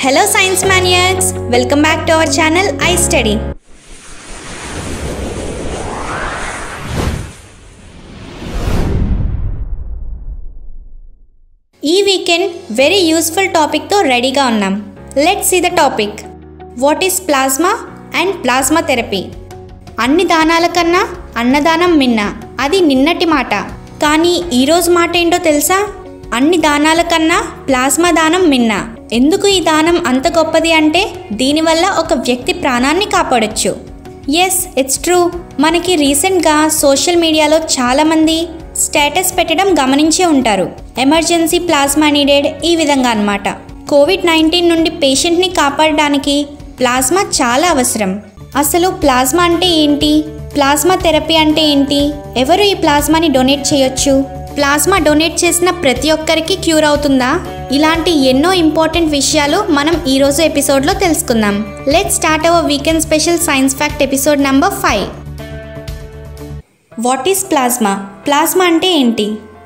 Hello Science Maniacs! Welcome back to our channel I Study. ఈ weekend very useful టాపిక్తో రెడీగా ఉన్నాం let see the topic what is plasma and plasma therapy అన్ని దానాల కన్నా అన్నదానం మిన్న అది నిన్నటి మాట కానీ ఈరోజు మాట ఏంటో తెలుసా అన్ని దానాల కన్నా ప్లాస్మా దానం మిన్న ఎందుకు ఈ దానం అంత గొప్పది అంటే దీనివల్ల ఒక వ్యక్తి ప్రాణాన్ని కాపాడొచ్చు ఎస్ ఇట్స్ ట్రూ మనకి రీసెంట్గా సోషల్ మీడియాలో చాలామంది స్టేటస్ పెట్టడం గమనించే ఉంటారు ఎమర్జెన్సీ ప్లాస్మా నీడెడ్ ఈ విధంగా అన్నమాట కోవిడ్ నైన్టీన్ నుండి పేషెంట్ని కాపాడడానికి ప్లాస్మా చాలా అవసరం అసలు ప్లాస్మా అంటే ఏంటి ప్లాస్మా థెరపీ అంటే ఏంటి ఎవరు ఈ ప్లాస్మాని డొనేట్ చేయొచ్చు ప్లాస్మా డొనేట్ చేసిన ప్రతి ఒక్కరికి క్యూర్ అవుతుందా ఇలాంటి ఎన్నో ఇంపార్టెంట్ విషయాలు మనం ఈ రోజు ఎపిసోడ్లో తెలుసుకుందాం let start our weekend special science fact episode number five what is plasma plasma అంటే ఏంటి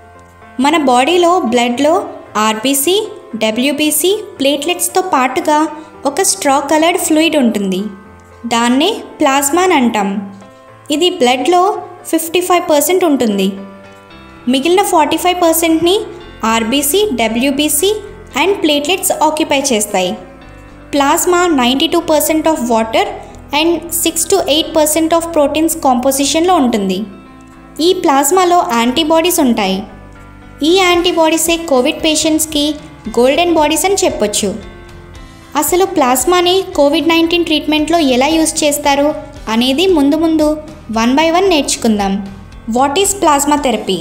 మన బాడీలో బ్లడ్లో ఆర్బీసీ డబ్ల్యూబీసీ ప్లేట్లెట్స్తో పాటుగా ఒక స్ట్రా కలర్డ్ ఫ్లూయిడ్ ఉంటుంది దాన్నే ప్లాస్మా అని అంటాం ఇది బ్లడ్లో ఫిఫ్టీ ఫైవ్ పర్సెంట్ ఉంటుంది మిగిలిన ఫార్టీ ఫైవ్ పర్సెంట్ని RBC WBC and platelets occupy చేస్తాయి plasma ninety two percent of water and six to eight percent of proteins కాంపోజిషన్లో ఉంటుంది ఈ ప్లాస్మాలో యాంటీబాడీస్ ఉంటాయి ఈ యాంటీబాడీసే కోవిడ్ పేషెంట్స్కి గోల్డెన్ బాడీస్ అని చెప్పొచ్చు అసలు ప్లాస్మాని కోవిడ్ నైన్టీన్ ట్రీట్మెంట్లో ఎలా యూస్ చేస్తారు అనేది ముందు ముందు వన్ బై వన్ నేర్చుకుందాం what is plasma therapy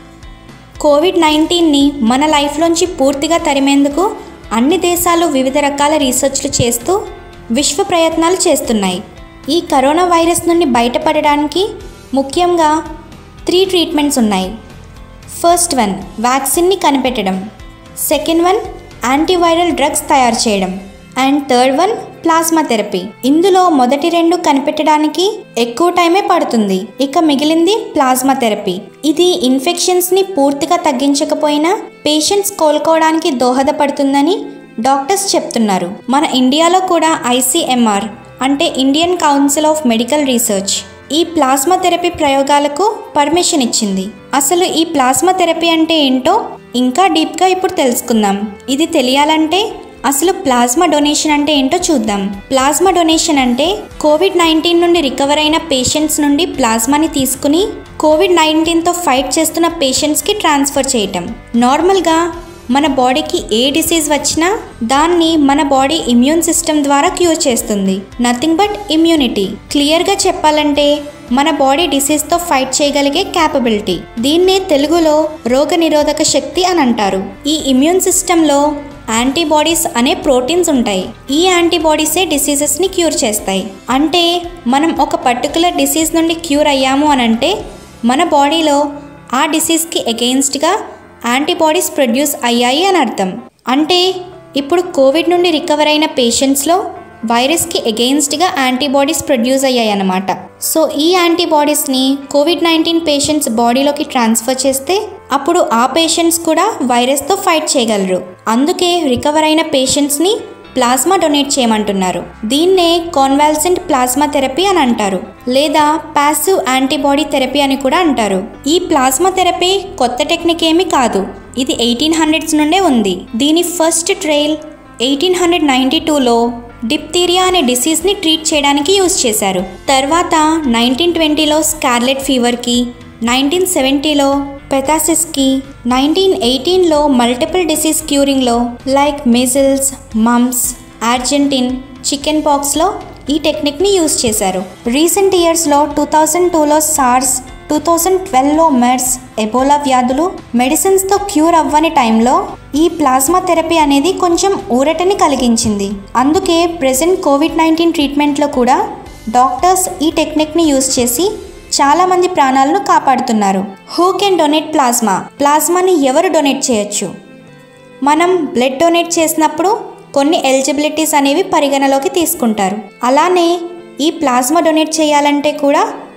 covid నైన్టీన్ని మన లైఫ్లోంచి పూర్తిగా తరిమేందుకు అన్ని దేశాలు వివిధ రకాల రీసెర్చ్లు చేస్తూ విశ్వ ప్రయత్నాలు చేస్తున్నాయి ఈ కరోనా వైరస్ నుండి బయటపడడానికి ముఖ్యంగా త్రీ ట్రీట్మెంట్స్ ఉన్నాయి ఫస్ట్ వన్ వ్యాక్సిన్ని కనిపెట్టడం సెకండ్ వన్ యాంటీవైరల్ డ్రగ్స్ తయారు చేయడం and third one plasma therapy ఇందులో మొదటి రెండు కనిపెట్టడానికి ఎక్కువ టైమే పడుతుంది ఇక మిగిలింది ప్లాస్మా థెరపీ ఇది ఇన్ఫెక్షన్స్ ని పూర్తిగా తగ్గించకపోయినా పేషెంట్స్ కోలుకోవడానికి దోహదపడుతుందని డాక్టర్స్ చెప్తున్నారు మన ఇండియాలో కూడా ఐసీఎంఆర్ అంటే Indian council of medical research ఈ ప్లాస్మా థెరపీ ప్రయోగాలకు పర్మిషన్ ఇచ్చింది అసలు ఈ ప్లాస్మా థెరపీ అంటే ఏంటో ఇంకా డీప్గా ఇప్పుడు తెలుసుకుందాం ఇది తెలియాలంటే అసలు ప్లాస్మా డొనేషన్ అంటే ఏంటో చూద్దాం ప్లాస్మా డొనేషన్ అంటే కోవిడ్ నైన్టీన్ నుండి రికవర్ అయిన పేషెంట్స్ నుండి ప్లాస్మాని తీసుకుని కోవిడ్ నైన్టీన్తో ఫైట్ చేస్తున్న పేషెంట్స్కి ట్రాన్స్ఫర్ చేయటం నార్మల్గా మన బాడీకి ఏ డిసీజ్ వచ్చినా దాన్ని మన బాడీ ఇమ్యూన్ సిస్టమ్ ద్వారా క్యూర్ చేస్తుంది నథింగ్ బట్ ఇమ్యూనిటీ క్లియర్గా చెప్పాలంటే మన బాడీ డిసీజ్తో ఫైట్ చేయగలిగే క్యాపబిలిటీ దీన్నే తెలుగులో రోగనిరోధక శక్తి అని అంటారు ఈ ఇమ్యూన్ సిస్టంలో యాంటీబాడీస్ అనే ప్రోటీన్స్ ఉంటాయి ఈ యాంటీబాడీసే డిసీజెస్ని క్యూర్ చేస్తాయి అంటే మనం ఒక పర్టికులర్ డిసీజ్ నుండి క్యూర్ అయ్యాము అని అంటే మన బాడీలో ఆ డిసీజ్కి అగెయిన్స్ట్గా యాంటీబాడీస్ ప్రొడ్యూస్ అయ్యాయి అని అర్థం అంటే ఇప్పుడు కోవిడ్ నుండి రికవర్ అయిన పేషెంట్స్లో వైరస్కి అగెయిన్స్ట్గా యాంటీబాడీస్ ప్రొడ్యూస్ అయ్యాయి అన్నమాట సో ఈ యాంటీబాడీస్ని కోవిడ్ నైన్టీన్ పేషెంట్స్ బాడీలోకి ట్రాన్స్ఫర్ చేస్తే అప్పుడు ఆ పేషెంట్స్ కూడా వైరస్తో ఫైట్ చేయగలరు అందుకే రికవర్ అయిన పేషెంట్స్ని ప్లాస్మా డొనేట్ చేయమంటున్నారు దీన్నే కాన్వాల్సెంట్ ప్లాస్మా థెరపీ అని అంటారు లేదా ప్యాసివ్ యాంటీబాడీ థెరపీ అని కూడా అంటారు ఈ ప్లాస్మా థెరపీ కొత్త టెక్నిక్ ఏమీ కాదు ఇది ఎయిటీన్ హండ్రెడ్స్ నుండే ఉంది దీని first trial eighteen hundred ninety టూలో డిప్తీరియా అనే డిసీజ్ని ట్రీట్ చేయడానికి యూజ్ చేశారు తర్వాత నైన్టీన్ ట్వంటీలో స్కార్లెట్ ఫీవర్కి నైన్టీన్ సెవెంటీలో పెథాసిస్కి నైన్టీన్ ఎయిటీన్లో మల్టిపుల్ డిసీజ్ క్యూరింగ్లో like measles mumps Argentine chicken పాక్స్లో ఈ టెక్నిక్ని యూజ్ చేశారు రీసెంట్ ఇయర్స్లో టూ థౌజండ్ టూలో సార్స్ టూ థౌజండ్ ట్వెల్వ్లో మెర్స్ ఎబోలా వ్యాధులు మెడిసిన్స్తో క్యూర్ అవ్వని టైంలో ఈ ప్లాస్మా థెరపీ అనేది కొంచెం ఊరటని కలిగించింది అందుకే ప్రెసెంట్ కోవిడ్ నైన్టీన్ ట్రీట్మెంట్లో కూడా డాక్టర్స్ ఈ టెక్నిక్ని యూజ్ చేసి చాలామంది ప్రాణాలను కాపాడుతున్నారు హూ కెన్ డొనేట్ ప్లాస్మా ప్లాస్మాని ఎవరు డొనేట్ చేయొచ్చు మనం బ్లడ్ డొనేట్ చేసినప్పుడు కొన్ని ఎలిజిబిలిటీస్ అనేవి పరిగణలోకి తీసుకుంటారు అలానే ఈ ప్లాస్మా డొనేట్ చేయాలంటే కూడా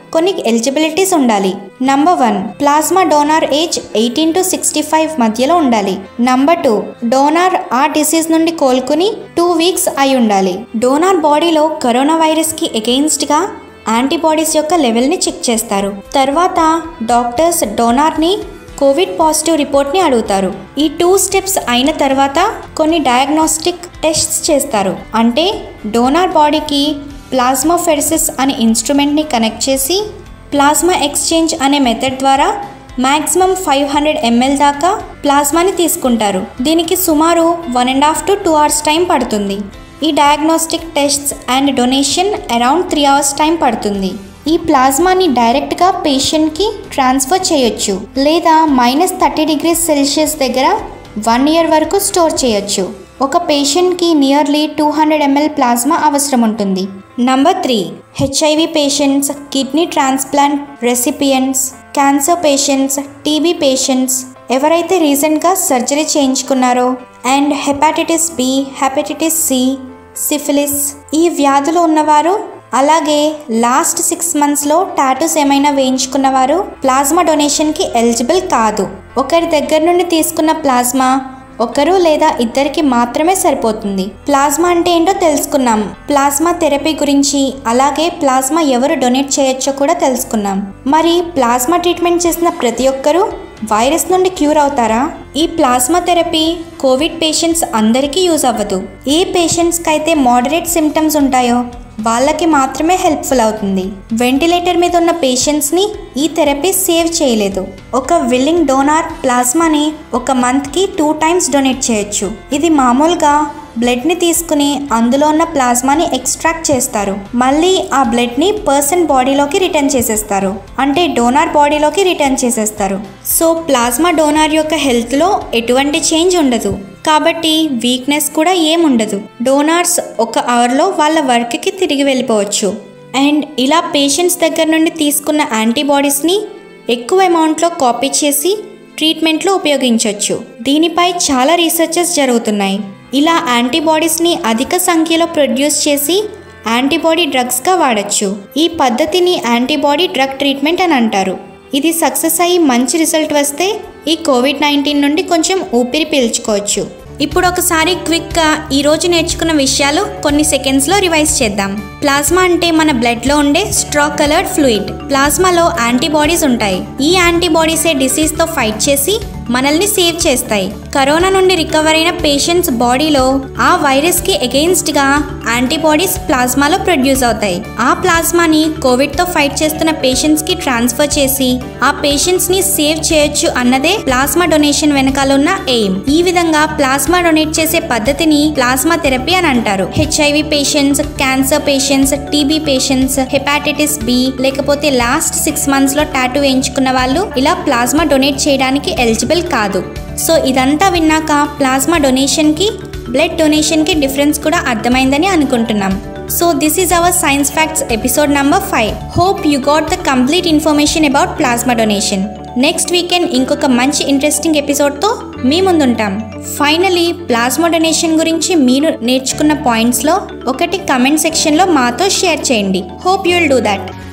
కొన్ని ఎలిజిబిలిటీస్ ఉండాలి number one plasma donor age eighteen to sixty five మధ్యలో ఉండాలి నంబర్ టూ డోనార్ ఆ డిసీజ్ నుండి కోలుకుని టూ వీక్స్ అయి ఉండాలి డోనార్ బాడీలో కరోనా వైరస్ కి అగెయిన్స్ట్ గా యాంటీబాడీస్ యొక్క లెవెల్ని చెక్ చేస్తారు తర్వాత డాక్టర్స్ డోనార్ని కోవిడ్ పాజిటివ్ రిపోర్ట్ని అడుగుతారు ఈ టూ స్టెప్స్ అయిన తర్వాత కొన్ని డయాగ్నోస్టిక్ టెస్ట్స్ చేస్తారు అంటే డోనార్ బాడీకి ప్లాస్మా ఫెరిసిస్ అనే ఇన్స్ట్రుమెంట్ని కనెక్ట్ చేసి ప్లాస్మా ఎక్స్చేంజ్ అనే మెథడ్ ద్వారా మ్యాక్సిమం ఫైవ్ హండ్రెడ్ ఎంఎల్ దాకా ప్లాస్మాని తీసుకుంటారు దీనికి సుమారు one and half to two hours time పడుతుంది ఈ diagnostic tests and donation around three hours time పడుతుంది ఈ ప్లాస్మాని డైరెక్ట్గా పేషెంట్కి ట్రాన్స్ఫర్ చేయొచ్చు లేదా మైనస్ థర్టీ డిగ్రీస్ సెల్సియస్ దగ్గర వన్ ఇయర్ వరకు స్టోర్ చేయొచ్చు ఒక పేషెంట్కి nearly two hundred ml plasma అవసరం ఉంటుంది number three HIV patients kidney transplant recipients cancer patients TB patients ఎవరైతే రీసెంట్గా సర్జరీ చేయించుకున్నారో and hepatitis B hepatitis C syphilis ఈ వ్యాధులు ఉన్నవారు అలాగే లాస్ట్ సిక్స్ మంత్స్లో టాటూస్ ఏమైనా వేయించుకున్నవారు ప్లాస్మా డొనేషన్కి ఎలిజిబుల్ కాదు ఒకరి దగ్గర నుండి తీసుకున్న ప్లాస్మా ఒకరు లేదా ఇద్దరికి మాత్రమే సరిపోతుంది ప్లాస్మా అంటే ఏంటో తెలుసుకున్నాం ప్లాస్మా థెరపీ గురించి అలాగే ప్లాస్మా ఎవరు డొనేట్ చేయొచ్చో కూడా తెలుసుకున్నాం మరి ప్లాస్మా ట్రీట్మెంట్ చేసిన ప్రతి ఒక్కరూ వైరస్ నుండి క్యూర్ అవుతారా ఈ ప్లాస్మా థెరపీ కోవిడ్ పేషెంట్స్ అందరికీ యూజ్ అవ్వదు ఏ పేషెంట్స్కి అయితే మోడరేట్ సిమ్టమ్స్ ఉంటాయో వాళ్ళకి మాత్రమే హెల్ప్ఫుల్ అవుతుంది వెంటిలేటర్ మీద ఉన్న పేషెంట్స్ని ఈ థెరపీ సేవ్ చేయలేదు ఒక విల్లింగ్ డోనార్ ప్లాస్మాని ఒక మంత్కి టూ టైమ్స్ డొనేట్ చేయొచ్చు ఇది మామూలుగా బ్లడ్ని తీసుకుని అందులో ఉన్న ప్లాస్మాని ఎక్స్ట్రాక్ట్ చేస్తారు మళ్ళీ ఆ బ్లడ్ని పర్సన్ బాడీలోకి రిటర్న్ చేసేస్తారు అంటే డోనార్ బాడీలోకి రిటర్న్ చేసేస్తారు సో ప్లాస్మా డోనార్ యొక్క హెల్త్లో ఎటువంటి చేంజ్ ఉండదు కాబట్టి వీక్నెస్ కూడా ఏముండదు డోనార్స్ ఒక అవర్లో వాళ్ళ వర్క్కి తిరిగి వెళ్ళిపోవచ్చు అండ్ ఇలా పేషెంట్స్ దగ్గర నుండి తీసుకున్న యాంటీబాడీస్ని ఎక్కువ అమౌంట్లో కాపీ చేసి ట్రీట్మెంట్లో ఉపయోగించవచ్చు దీనిపై చాలా రీసెర్చెస్ జరుగుతున్నాయి ఇలా యాంటీబాడీస్ని అధిక సంఖ్యలో ప్రొడ్యూస్ చేసి యాంటీబాడీ డ్రగ్స్గా వాడచ్చు ఈ పద్ధతిని యాంటీబాడీ డ్రగ్ ట్రీట్మెంట్ అని అంటారు ఇది సక్సెస్ అయ్యి మంచి రిజల్ట్ వస్తే ఈ కోవిడ్ నైన్టీన్ నుండి కొంచెం ఊపిరి పీల్చుకోవచ్చు ఇప్పుడు ఒకసారి క్విక్గా ఈరోజు నేర్చుకున్న విషయాలు కొన్ని సెకండ్స్లో రివైజ్ చేద్దాం ప్లాస్మా అంటే మన బ్లడ్లో ఉండే స్ట్రా కలర్డ్ ఫ్లూయిడ్ ప్లాస్మాలో యాంటీబాడీస్ ఉంటాయి ఈ యాంటీబాడీసే డిసీజ్తో ఫైట్ చేసి మనల్ని సేవ్ చేస్తాయి కరోనా నుండి రికవర్ అయిన పేషెంట్స్ బాడీలో ఆ వైరస్కి అగెయిన్స్ట్గా యాంటీబాడీస్ ప్లాస్మాలో ప్రొడ్యూస్ అవుతాయి ఆ ప్లాస్మాని కోవిడ్తో ఫైట్ చేస్తున్న పేషెంట్స్కి ట్రాన్స్ఫర్ చేసి ఆ పేషెంట్స్ని సేవ్ చేయొచ్చు అన్నదే ప్లాస్మా డొనేషన్ వెనకాల ఉన్న ఎయిమ్ ఈ విధంగా ప్లాస్మా డొనేట్ చేసే పద్ధతిని ప్లాస్మా థెరపీ అని అంటారు HIV patients cancer patients TB patients hepatitis B లేకపోతే లాస్ట్ సిక్స్ మంత్స్ లో టాటూ వేయించుకున్న వాళ్ళు ఇలా ప్లాస్మా డొనేట్ చేయడానికి ఎలిజిబుల్ కాదు సో ఇదంతా విన్నాక ప్లాస్మా డొనేషన్కి బ్లడ్ డొనేషన్కి డిఫరెన్స్ కూడా అర్థమైందని అనుకుంటున్నాం so this is our science facts episode number five hope you got the complete information about plasma donation next weekend ఇంకొక మంచి ఇంట్రెస్టింగ్ ఎపిసోడ్తో మీ ముందుంటాం ఫైనలీ ప్లాస్మా డొనేషన్ గురించి మీరు నేర్చుకున్న పాయింట్స్లో ఒకటి కమెంట్ సెక్షన్లో మాతో షేర్ చేయండి hope you will do that